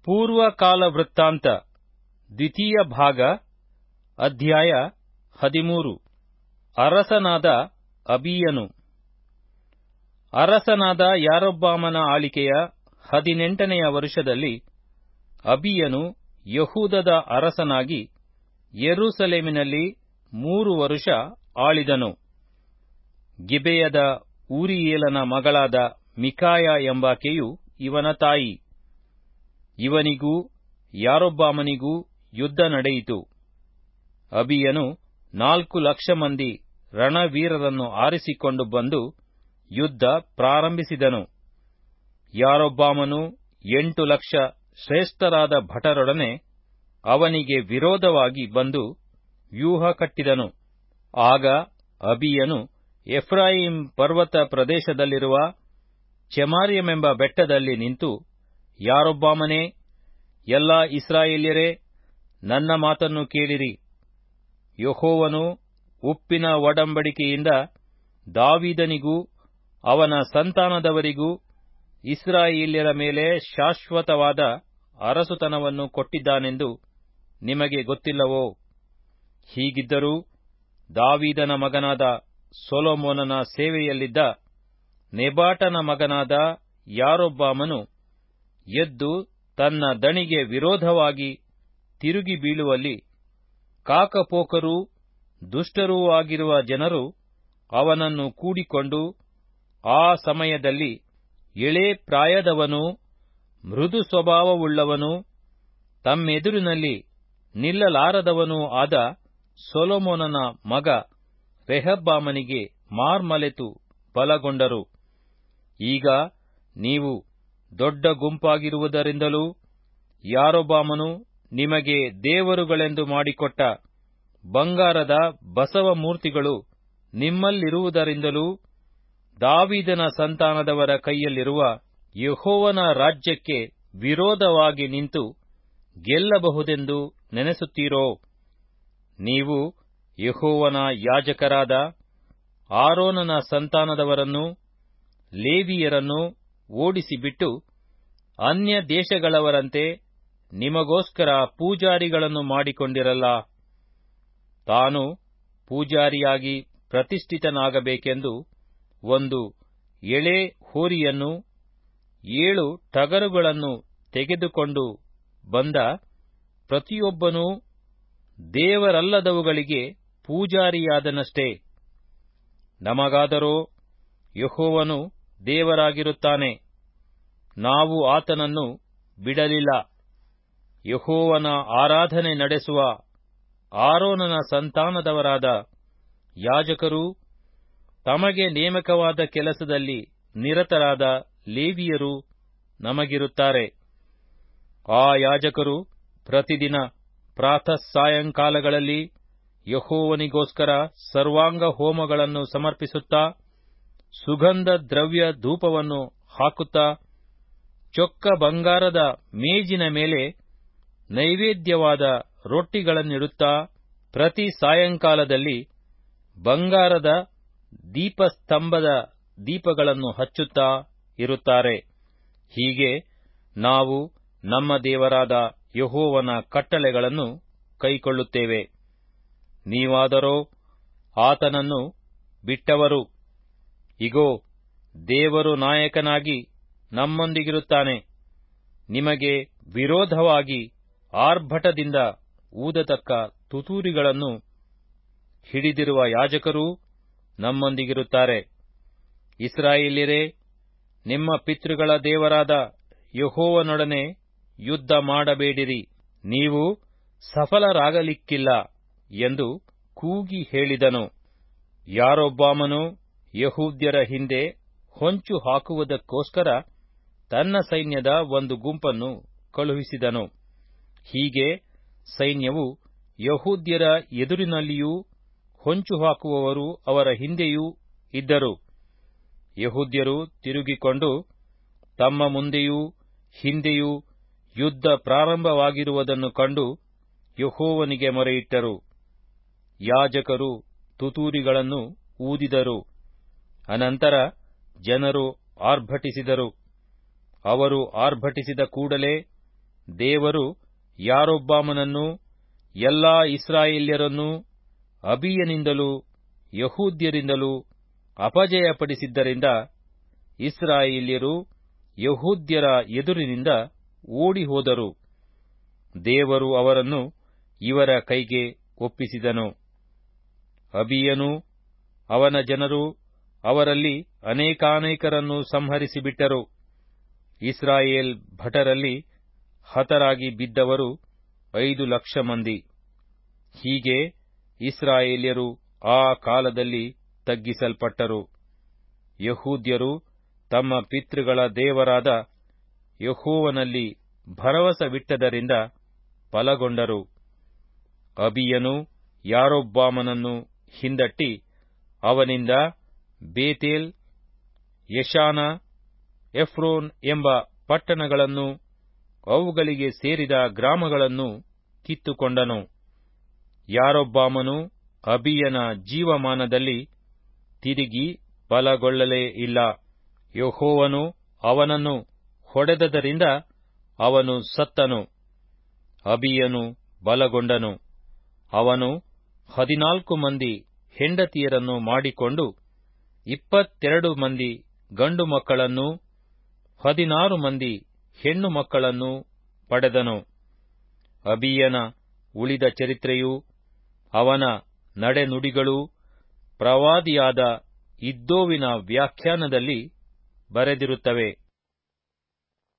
ಪೂರ್ವಕಾಲ ವೃತ್ತಾಂತ ದ್ವಿತೀಯ ಭಾಗ ಅಧ್ಯಾಯ ಹದಿಮೂರು ಅರಸನಾದ ಅಬೀಯನು ಅರಸನಾದ ಯಾರೊಬ್ಬಾಮನ ಆಳಿಕೆಯ ಹದಿನೆಂಟನೆಯ ವರುಷದಲ್ಲಿ ಅಬೀಯನು ಯಹೂದದ ಅರಸನಾಗಿ ಯೆರೂಸಲೇಮಿನಲ್ಲಿ ಮೂರು ವರುಷ ಆಳಿದನು ಗಿಬೆಯದ ಊರಿಯೇಲನ ಮಗಳಾದ ಮಿಕಾಯ ಎಂಬಾಕೆಯು ಇವನ ತಾಯಿ ಇವನಿಗೂ ಯಾರೊಬ್ಬಾಮನಿಗೂ ಯುದ್ಧ ನಡೆಯಿತು ಅಬೀಯನು ನಾಲ್ಕು ಲಕ್ಷ ಮಂದಿ ರಣವೀರರನ್ನು ಆರಿಸಿಕೊಂಡು ಬಂದು ಯುದ್ಧ ಪ್ರಾರಂಭಿಸಿದನು ಯಾರೊಬ್ಬಾಮನು ಎಂಟು ಲಕ್ಷ ಶ್ರೇಷ್ಠರಾದ ಭಟರೊಡನೆ ಅವನಿಗೆ ವಿರೋಧವಾಗಿ ಬಂದು ವ್ಯೂಹ ಕಟ್ಟಿದನು ಆಗ ಅಬೀಯನು ಎಫ್ರಾಯಿಂ ಪರ್ವತ ಪ್ರದೇಶದಲ್ಲಿರುವ ಚೆಮಾರ್ಯಮೆಂಬ ಬೆಟ್ಟದಲ್ಲಿ ನಿಂತು ಯಾರೊಬ್ಬಾಮನೇ ಎಲ್ಲಾ ಇಸ್ರಾಯೇಲ್ಯರೇ ನನ್ನ ಮಾತನ್ನು ಕೇಳಿರಿ ಯಹೋವನು ಉಪ್ಪಿನ ಒಡಂಬಡಿಕೆಯಿಂದ ದಾವೀದನಿಗೂ ಅವನ ಸಂತಾನದವರಿಗೂ ಇಸ್ರಾಯೇಲ್ಯರ ಮೇಲೆ ಶಾಶ್ವತವಾದ ಅರಸುತನವನ್ನು ಕೊಟ್ಟಿದ್ದಾನೆಂದು ನಿಮಗೆ ಗೊತ್ತಿಲ್ಲವೋ ಹೀಗಿದ್ದರೂ ದಾವೀದನ ಮಗನಾದ ಸೊಲೊಮೋನನ ಸೇವೆಯಲ್ಲಿದ್ದ ನೆಬಾಟನ ಮಗನಾದ ಯಾರೊಬ್ಬಾಮನು ಎದ್ದು ತನ್ನ ದಣಿಗೆ ವಿರೋಧವಾಗಿ ತಿರುಗಿ ಬೀಳುವಲ್ಲಿ ಕಾಕಪೋಕರೂ ದುಷ್ಟರೂ ಆಗಿರುವ ಜನರು ಅವನನ್ನು ಕೂಡಿಕೊಂಡು ಆ ಸಮಯದಲ್ಲಿ ಎಳೇ ಪ್ರಾಯದವನೂ ಮೃದು ಸ್ವಭಾವವುಳ್ಳವನೂ ತಮ್ಮೆದುರಿನಲ್ಲಿ ನಿಲ್ಲಲಾರದವನೂ ಆದ ಸೊಲೊಮೋನನ ಮಗ ರೆಹಬ್ಬಾಮನಿಗೆ ಮಾರ್ಮಲೆತು ಬಲಗೊಂಡರು ಈಗ ನೀವು ದೊಡ್ಡ ಗುಂಪಾಗಿರುವುದರಿಂದಲೂ ಯಾರೊಬ್ಬಾಮನು ನಿಮಗೆ ದೇವರುಗಳೆಂದು ಮಾಡಿಕೊಟ್ಟ ಬಂಗಾರದ ಬಸವ ಮೂರ್ತಿಗಳು ನಿಮ್ಮಲ್ಲಿರುವುದರಿಂದಲೂ ದಾವೀದನ ಸಂತಾನದವರ ಕೈಯಲ್ಲಿರುವ ಯಹೋವನ ರಾಜ್ಯಕ್ಕೆ ವಿರೋಧವಾಗಿ ನಿಂತು ಗೆಲ್ಲಬಹುದೆಂದು ನೆನೆಸುತ್ತೀರೋ ನೀವು ಯಹೋವನ ಯಾಜಕರಾದ ಆರೋನನ ಸಂತಾನದವರನ್ನು ಲೇವಿಯರನ್ನು ಓಡಿಸಿಬಿಟ್ಟು ಅನ್ಯ ದೇಶಗಳವರಂತೆ ನಿಮಗೋಸ್ಕರ ಪೂಜಾರಿಗಳನ್ನು ಮಾಡಿಕೊಂಡಿರಲ್ಲ ತಾನು ಪೂಜಾರಿಯಾಗಿ ಪ್ರತಿಷ್ಠಿತನಾಗಬೇಕೆಂದು ಒಂದು ಎಳೆ ಹೋರಿಯನ್ನು ಏಳು ಟಗರುಗಳನ್ನು ತೆಗೆದುಕೊಂಡು ಬಂದ ಪ್ರತಿಯೊಬ್ಬನೂ ದೇವರಲ್ಲದವುಗಳಿಗೆ ಪೂಜಾರಿಯಾದನಷ್ಟೇ ನಮಗಾದರೋ ಯಹೋವನು ದೇವರಾಗಿರುತ್ತಾನೆ ನಾವು ಆತನನ್ನು ಬಿಡಲಿಲ್ಲ ಯಹೋವನ ಆರಾಧನೆ ನಡೆಸುವ ಆರೋನನ ಸಂತಾನದವರಾದ ಯಾಜಕರೂ ತಮಗೆ ನೇಮಕವಾದ ಕೆಲಸದಲ್ಲಿ ನಿರತರಾದ ಲೇವಿಯರು ನಮಗಿರುತ್ತಾರೆ ಆ ಯಾಜಕರು ಪ್ರತಿದಿನ ಪ್ರಾತಃ ಸಾಯಂಕಾಲಗಳಲ್ಲಿ ಯಹೋವನಿಗೋಸ್ಕರ ಸರ್ವಾಂಗ ಹೋಮಗಳನ್ನು ಸಮರ್ಪಿಸುತ್ತಾ ಸುಗಂಧ ದ್ರವ್ಯ ಧೂಪವನ್ನು ಹಾಕುತ್ತಾ ಚೊಕ್ಕ ಬಂಗಾರದ ಮೇಜಿನ ಮೇಲೆ ನೈವೇದ್ಯವಾದ ರೊಟ್ಟಿಗಳನ್ನಿಡುತ್ತಾ ಪ್ರತಿ ಸಾಯಂಕಾಲದಲ್ಲಿ ಬಂಗಾರದ ದೀಪಸ್ತಂಭದ ದೀಪಗಳನ್ನು ಹಚ್ಚುತ್ತಾ ಇರುತ್ತಾರೆ ಹೀಗೆ ನಾವು ನಮ್ಮ ದೇವರಾದ ಯಹೋವನ ಕಟ್ಟಳೆಗಳನ್ನು ಕೈಕೊಳ್ಳುತ್ತೇವೆ ನೀವಾದರೋ ಆತನನ್ನು ಬಿಟ್ಟವರು ಇಗೋ ದೇವರು ನಾಯಕನಾಗಿ ನಮ್ಮೊಂದಿಗಿರುತ್ತಾನೆ ನಿಮಗೆ ವಿರೋಧವಾಗಿ ಆರ್ಭಟದಿಂದ ಊದತಕ್ಕ ತುತೂರಿಗಳನ್ನು ಹಿಡಿದಿರುವ ಯಾಜಕರೂ ನಮ್ಮೊಂದಿಗಿರುತ್ತಾರೆ ಇಸ್ರಾಯೇಲ್ಯರೇ ನಿಮ್ಮ ಪಿತೃಗಳ ದೇವರಾದ ಯಹೋವನೊಡನೆ ಯುದ್ಧ ಮಾಡಬೇಡಿರಿ ನೀವು ಸಫಲರಾಗಲಿಕ್ಕಿಲ್ಲ ಎಂದು ಕೂಗಿ ಹೇಳಿದನು ಯಾರೊಬ್ಬಾಮನು ಯಹೂದ್ಯರ ಹಿಂದೆ ಹೊಂಚು ಹಾಕುವುದಕ್ಕೋಸ್ಕರ ತನ್ನ ಸೈನ್ಯದ ಒಂದು ಗುಂಪನ್ನು ಕಳುಹಿಸಿದನು ಹೀಗೆ ಸೈನ್ಯವು ಯಹೂದ್ಯರ ಎದುರಿನಲ್ಲಿಯೂ ಹೊಂಚು ಹಾಕುವವರು ಅವರ ಹಿಂದೆಯೂ ಇದ್ದರು ಯಹೂದ್ಯರು ತಿರುಗಿಕೊಂಡು ತಮ್ಮ ಮುಂದೆಯೂ ಹಿಂದೆಯೂ ಯುದ್ಧ ಪ್ರಾರಂಭವಾಗಿರುವುದನ್ನು ಕಂಡು ಯಹೋವನಿಗೆ ಮೊರೆಯಿಟ್ಟರು ಯಾಜಕರು ತುತೂರಿಗಳನ್ನು ಊದಿದರು ಅನಂತರ ಜನರು ಆರ್ಭಟಿಸಿದರು ಅವರು ಆರ್ಭಟಿಸಿದ ಕೂಡಲೇ ದೇವರು ಯಾರೊಬ್ಬಾಮನನ್ನು ಎಲ್ಲಾ ಇಸ್ರಾಯೇಲ್ಯರನ್ನೂ ಅಬಿಯನಿಂದಲೂ ಯಹೂದ್ಯರಿಂದಲೂ ಅಪಜಯಪಡಿಸಿದ್ದರಿಂದ ಇಸ್ರಾಯೇಲ್ಯರು ಯಹೂದ್ಯರ ಎದುರಿನಿಂದ ಓಡಿಹೋದರು ದೇವರು ಅವರನ್ನು ಇವರ ಕೈಗೆ ಒಪ್ಪಿಸಿದನು ಅಬಿಯನೂ ಅವನ ಜನರು ಅವರಲ್ಲಿ ಅನೇಕಾನೇಕರನ್ನು ಸಂಹರಿಸಿಬಿಟ್ಟರು ಇಸ್ರಾಯೇಲ್ ಭಟರಲ್ಲಿ ಹತರಾಗಿ ಬಿದ್ದವರು ಐದು ಲಕ್ಷ ಮಂದಿ ಹೀಗೆ ಇಸ್ರಾಯೇಲ್ಯರು ಆ ಕಾಲದಲ್ಲಿ ತಗ್ಗಿಸಲ್ಪಟ್ಟರು ಯಹೂದ್ಯರು ತಮ್ಮ ಪಿತೃಗಳ ದೇವರಾದ ಯಹೋವನಲ್ಲಿ ಭರವಸವಿಟ್ಟದರಿಂದ ಫಲಗೊಂಡರು ಅಬಿಯನು ಯಾರೊಬ್ಬಾಮನನ್ನು ಹಿಂದಟ್ಟಿ ಅವನಿಂದ ಬೇತೇಲ್ ಯಶಾನ ಎಫ್ರೋನ್ ಎಂಬ ಪಟ್ಟಣಗಳನ್ನು ಅವುಗಳಿಗೆ ಸೇರಿದ ಗ್ರಾಮಗಳನ್ನು ಕಿತ್ತುಕೊಂಡನು ಯಾರೊಬ್ಬಾಮನು ಅಬಿಯನ ಜೀವಮಾನದಲ್ಲಿ ತಿರುಗಿ ಬಲಗೊಳ್ಳಲೇ ಇಲ್ಲ ಯಹೋವನು ಅವನನ್ನು ಹೊಡೆದದರಿಂದ ಅವನು ಸತ್ತನು ಅಬಿಯನು ಬಲಗೊಂಡನು ಅವನು ಹದಿನಾಲ್ಕು ಮಂದಿ ಹೆಂಡತಿಯರನ್ನು ಮಾಡಿಕೊಂಡು ಇಪ್ಪತ್ತೆರಡು ಮಂದಿ ಗಂಡು ಮಕ್ಕಳನ್ನೂ ಹದಿನಾರು ಮಂದಿ ಹೆಣ್ಣು ಮಕ್ಕಳನ್ನೂ ಪಡೆದನು ಅಬಿಯನ ಉಳಿದ ಚರಿತ್ರೆಯೂ ಅವನ ನಡೆನುಡಿಗಳೂ ಪ್ರವಾದಿಯಾದ ಇದ್ದೋವಿನ ವ್ಯಾಖ್ಯಾನದಲ್ಲಿ ಬರೆದಿರುತ್ತವೆ